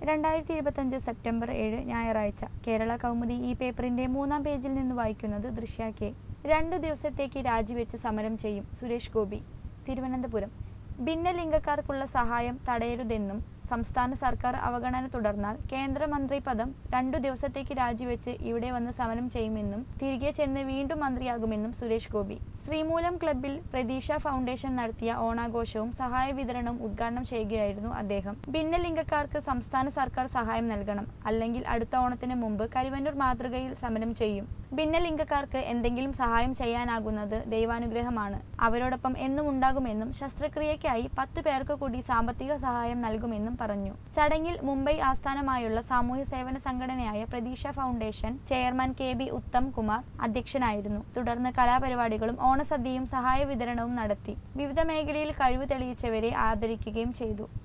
രണ്ടായിരത്തി ഇരുപത്തഞ്ച് സെപ്റ്റംബർ ഏഴ് ഞായറാഴ്ച കേരള കൗമുദി ഈ പേപ്പറിന്റെ മൂന്നാം പേജിൽ നിന്ന് വായിക്കുന്നത് ദൃശ്യ കെ രണ്ടു ദിവസത്തേക്ക് രാജിവെച്ച് സമരം ചെയ്യും സുരേഷ് ഗോപി തിരുവനന്തപുരം ഭിന്നലിംഗക്കാർക്കുള്ള സഹായം തടയരുതെന്നും സംസ്ഥാന സർക്കാർ അവഗണന തുടർന്നാൽ കേന്ദ്രമന്ത്രി പദം രണ്ടു ദിവസത്തേക്ക് രാജിവെച്ച് ഇവിടെ വന്ന് സമരം ചെയ്യുമെന്നും തിരികെ ചെന്ന് വീണ്ടും മന്ത്രിയാകുമെന്നും സുരേഷ് ഗോപി ശ്രീമൂലം ക്ലബ്ബിൽ പ്രതീക്ഷ ഫൗണ്ടേഷൻ നടത്തിയ ഓണാഘോഷവും സഹായ വിതരണവും ഉദ്ഘാടനം ചെയ്യുകയായിരുന്നു അദ്ദേഹം ഭിന്നലിംഗക്കാർക്ക് സംസ്ഥാന സർക്കാർ സഹായം നൽകണം അല്ലെങ്കിൽ അടുത്ത ഓണത്തിന് മുമ്പ് കരുവന്നൂർ മാതൃകയിൽ സമരം ചെയ്യും ഭിന്നലിംഗക്കാർക്ക് എന്തെങ്കിലും സഹായം ചെയ്യാനാകുന്നത് ദൈവാനുഗ്രഹമാണ് അവരോടൊപ്പം എന്നും ഉണ്ടാകുമെന്നും ശസ്ത്രക്രിയയ്ക്കായി പത്ത് പേർക്ക് കൂടി സാമ്പത്തിക സഹായം നൽകുമെന്നും പറഞ്ഞു ചടങ്ങിൽ മുംബൈ ആസ്ഥാനമായുള്ള സാമൂഹ്യ സേവന സംഘടനയായ Pratheeksha foundation chairman K B Utham Kumar അധ്യക്ഷനായിരുന്നു തുടർന്ന് കലാപരിപാടികളും ഓണസദ്യയും സഹായ വിതരണവും നടത്തി വിവിധ മേഖലയിൽ കഴിവ് തെളിയിച്ചവരെ ആദരിക്കുകയും ചെയ്തു